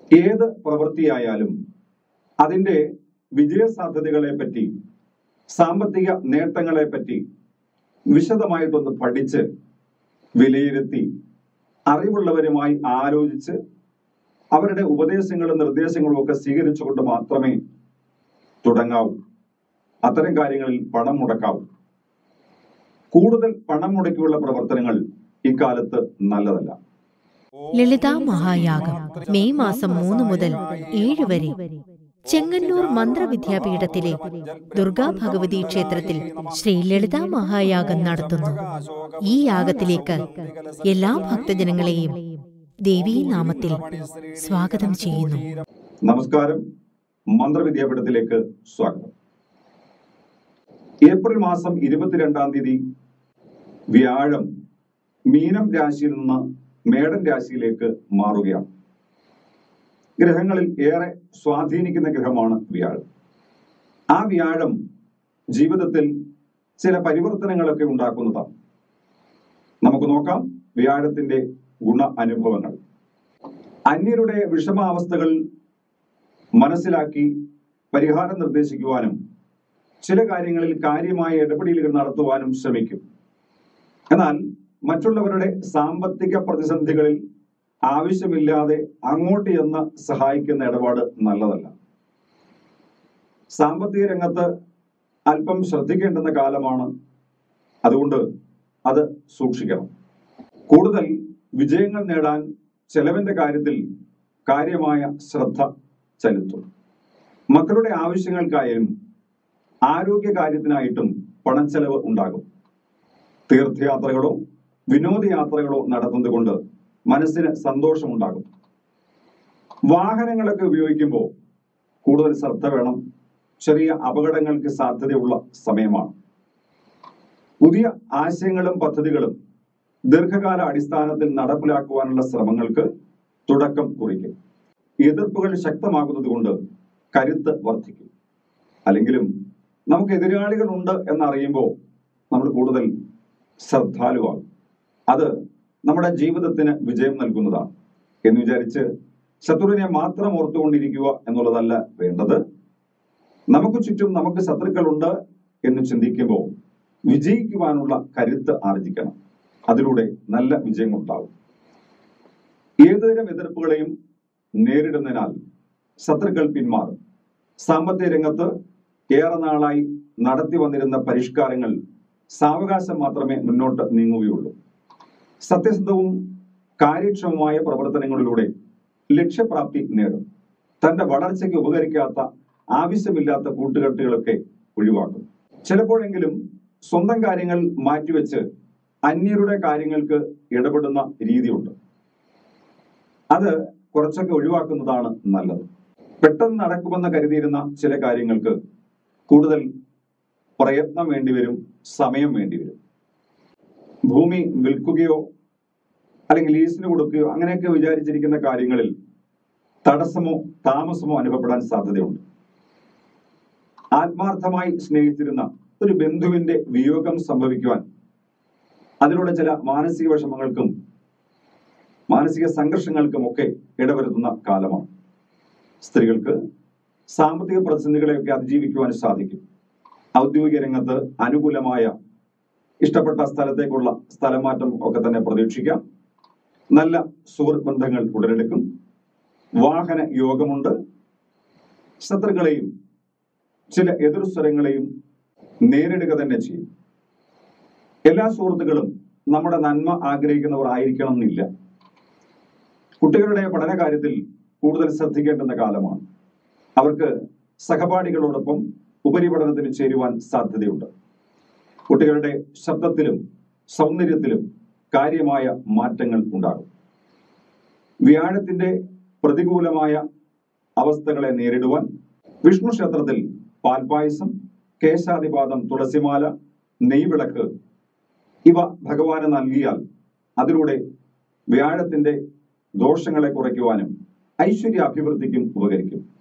ഏത് പ്രവൃത്തിയായാലും അതിന്റെ വിജയസാധ്യതകളെ പറ്റി സാമ്പത്തിക നേട്ടങ്ങളെ പറ്റി വിശദമായിട്ടൊന്ന് പഠിച്ച് വിലയിരുത്തി അറിവുള്ളവരുമായി ആലോചിച്ച് അവരുടെ ഉപദേശങ്ങളും നിർദ്ദേശങ്ങളും ഒക്കെ സ്വീകരിച്ചുകൊണ്ട് മാത്രമേ തുടങ്ങാവൂ അത്തരം കാര്യങ്ങളിൽ പണം മുടക്കാവൂ കൂടുതൽ പണം മുടക്കിയുള്ള പ്രവർത്തനങ്ങൾ ഇക്കാലത്ത് നല്ലതല്ല ലളിതാ മഹായാഗം മെയ് മാസം മൂന്ന് മുതൽ ഏഴ് വരെ ചെങ്ങന്നൂർ മന്ത്രവിദ്യാപീഠത്തിലെ ദുർഗാ ഭഗവതി ക്ഷേത്രത്തിൽ ശ്രീ ലളിതാ മഹായാഗം നടത്തുന്നു ഈ യാഗത്തിലേക്ക് എല്ലാ ഭക്തജനങ്ങളെയും ദേവീ നാമത്തിൽ സ്വാഗതം ചെയ്യുന്നു നമസ്കാരം മന്ത്രവിദ്യാപീഠത്തിലേക്ക് സ്വാഗതം ഏപ്രിൽ മാസം ഇരുപത്തിരണ്ടാം തീയതി വ്യാഴം മീനം രാശിയിൽ നിന്ന് മേടൻ രാശിയിലേക്ക് മാറുകയാണ് ഗ്രഹങ്ങളിൽ ഏറെ സ്വാധീനിക്കുന്ന ഗ്രഹമാണ് വ്യാഴം ആ വ്യാഴം ജീവിതത്തിൽ ചില പരിവർത്തനങ്ങളൊക്കെ ഉണ്ടാക്കുന്നതാണ് നമുക്ക് നോക്കാം വ്യാഴത്തിന്റെ ഗുണ അനുഭവങ്ങൾ അന്യരുടെ വിഷമാവസ്ഥകൾ മനസ്സിലാക്കി പരിഹാരം നിർദ്ദേശിക്കുവാനും ചില കാര്യങ്ങളിൽ കാര്യമായ ഇടപെടലുകൾ നടത്തുവാനും ശ്രമിക്കും എന്നാൽ മറ്റുള്ളവരുടെ സാമ്പത്തിക പ്രതിസന്ധികളിൽ ആവശ്യമില്ലാതെ അങ്ങോട്ട് എന്ന് സഹായിക്കുന്ന ഇടപാട് നല്ലതല്ല സാമ്പത്തിക രംഗത്ത് അല്പം ശ്രദ്ധിക്കേണ്ടുന്ന കാലമാണ് അതുകൊണ്ട് അത് സൂക്ഷിക്കണം കൂടുതൽ വിജയങ്ങൾ നേടാൻ ചെലവിന്റെ കാര്യത്തിൽ കാര്യമായ ശ്രദ്ധ ചെലുത്തും മക്കളുടെ ആവശ്യങ്ങൾക്കായാലും ആരോഗ്യ കാര്യത്തിനായിട്ടും പണച്ചെലവ് ഉണ്ടാകും തീർത്ഥയാത്രകളോ വിനോദയാത്രകളോ നടത്തുന്നത് കൊണ്ട് മനസ്സിന് സന്തോഷമുണ്ടാകും വാഹനങ്ങളൊക്കെ ഉപയോഗിക്കുമ്പോൾ കൂടുതൽ ശ്രദ്ധ വേണം ചെറിയ അപകടങ്ങൾക്ക് സാധ്യതയുള്ള സമയമാണ് പുതിയ ആശയങ്ങളും പദ്ധതികളും ദീർഘകാല അടിസ്ഥാനത്തിൽ നടപ്പിലാക്കുവാനുള്ള ശ്രമങ്ങൾക്ക് തുടക്കം കുറിക്കും എതിർപ്പുകൾ ശക്തമാകുന്നത് കൊണ്ട് കരുത്ത് വർദ്ധിക്കും അല്ലെങ്കിലും നമുക്ക് എതിരാളികൾ ഉണ്ട് എന്നറിയുമ്പോൾ നമ്മൾ കൂടുതൽ ശ്രദ്ധാലുവാകും അത് നമ്മുടെ ജീവിതത്തിന് വിജയം നൽകുന്നതാണ് എന്ന് വിചാരിച്ച് ശത്രുവിനെ മാത്രം ഓർത്തുകൊണ്ടിരിക്കുക എന്നുള്ളതല്ല വേണ്ടത് നമുക്ക് ചുറ്റും നമുക്ക് ശത്രുക്കളുണ്ട് എന്ന് ചിന്തിക്കുമ്പോൾ വിജയിക്കുവാനുള്ള കരുത്ത് ആർജിക്കണം അതിലൂടെ നല്ല വിജയങ്ങൾ ഉണ്ടാവും ഏതുതരം എതിർപ്പുകളെയും നേരിടുന്നതിനാൽ ശത്രുക്കൾ പിന്മാറും സാമ്പത്തിക രംഗത്ത് ഏറെ നാളായി നടത്തി വന്നിരുന്ന പരിഷ്കാരങ്ങൾ സാവകാശം മാത്രമേ മുന്നോട്ട് നീങ്ങുകയുള്ളൂ സത്യസന്ധവും കാര്യക്ഷമമായ പ്രവർത്തനങ്ങളിലൂടെ ലക്ഷ്യപ്രാപ്തി നേടും തന്റെ വളർച്ചയ്ക്ക് ഉപകരിക്കാത്ത ആവശ്യമില്ലാത്ത കൂട്ടുകെട്ടുകളൊക്കെ ഒഴിവാക്കും ചിലപ്പോഴെങ്കിലും സ്വന്തം കാര്യങ്ങൾ മാറ്റിവെച്ച് അന്യരുടെ കാര്യങ്ങൾക്ക് ഇടപെടുന്ന രീതിയുണ്ട് അത് കുറച്ചൊക്കെ ഒഴിവാക്കുന്നതാണ് നല്ലത് പെട്ടെന്ന് നടക്കുമെന്ന് കരുതിയിരുന്ന ചില കാര്യങ്ങൾക്ക് കൂടുതൽ പ്രയത്നം വേണ്ടിവരും സമയം വേണ്ടിവരും ഭൂമി വിൽക്കുകയോ അല്ലെങ്കിൽ ലീസിന് കൊടുക്കുകയോ അങ്ങനെയൊക്കെ വിചാരിച്ചിരിക്കുന്ന കാര്യങ്ങളിൽ തടസ്സമോ താമസമോ അനുഭവപ്പെടാൻ സാധ്യതയുണ്ട് ആത്മാർത്ഥമായി സ്നേഹിച്ചിരുന്ന ഒരു ബന്ധുവിന്റെ വിയോഗം സംഭവിക്കുവാൻ അതിലൂടെ ചില മാനസിക വിഷമങ്ങൾക്കും മാനസിക സംഘർഷങ്ങൾക്കും ഒക്കെ ഇടവരുത്തുന്ന കാലമാണ് സ്ത്രീകൾക്ക് സാമ്പത്തിക പ്രതിസന്ധികളെയൊക്കെ അതിജീവിക്കുവാൻ സാധിക്കും ഔദ്യോഗിക രംഗത്ത് അനുകൂലമായ ഇഷ്ടപ്പെട്ട സ്ഥലത്തേക്കുള്ള സ്ഥലമാറ്റം ഒക്കെ തന്നെ പ്രതീക്ഷിക്കാം നല്ല സുഹൃത്ത് ബന്ധങ്ങൾ ഉടലെടുക്കും വാഹന യോഗമുണ്ട് ശത്രുക്കളെയും ചില എതിർസ്വരങ്ങളെയും നേരിടുക തന്നെ ചെയ്യും എല്ലാ സുഹൃത്തുക്കളും നമ്മുടെ നന്മ ആഗ്രഹിക്കുന്നവർ ആയിരിക്കണം എന്നില്ല കുട്ടികളുടെ പഠന കാര്യത്തിൽ കൂടുതൽ ശ്രദ്ധിക്കേണ്ടുന്ന കാലമാണ് അവർക്ക് സഹപാഠികളോടൊപ്പം ഉപരിപഠനത്തിന് ചേരുവാൻ സാധ്യതയുണ്ട് കുട്ടികളുടെ ശബ്ദത്തിലും സൗന്ദര്യത്തിലും കാര്യമായ മാറ്റങ്ങൾ ഉണ്ടാകും വ്യാഴത്തിന്റെ പ്രതികൂലമായ അവസ്ഥകളെ നേരിടുവാൻ വിഷ്ണു ക്ഷേത്രത്തിൽ പാൽപായസം കേശാതിപാദം തുളസിമാല നെയ്വിളക്ക് ഇവ ഭഗവാന് നൽകിയാൽ അതിലൂടെ വ്യാഴത്തിന്റെ ദോഷങ്ങളെ കുറയ്ക്കുവാനും ഐശ്വര്യ അഭിവൃദ്ധിക്കും ഉപകരിക്കും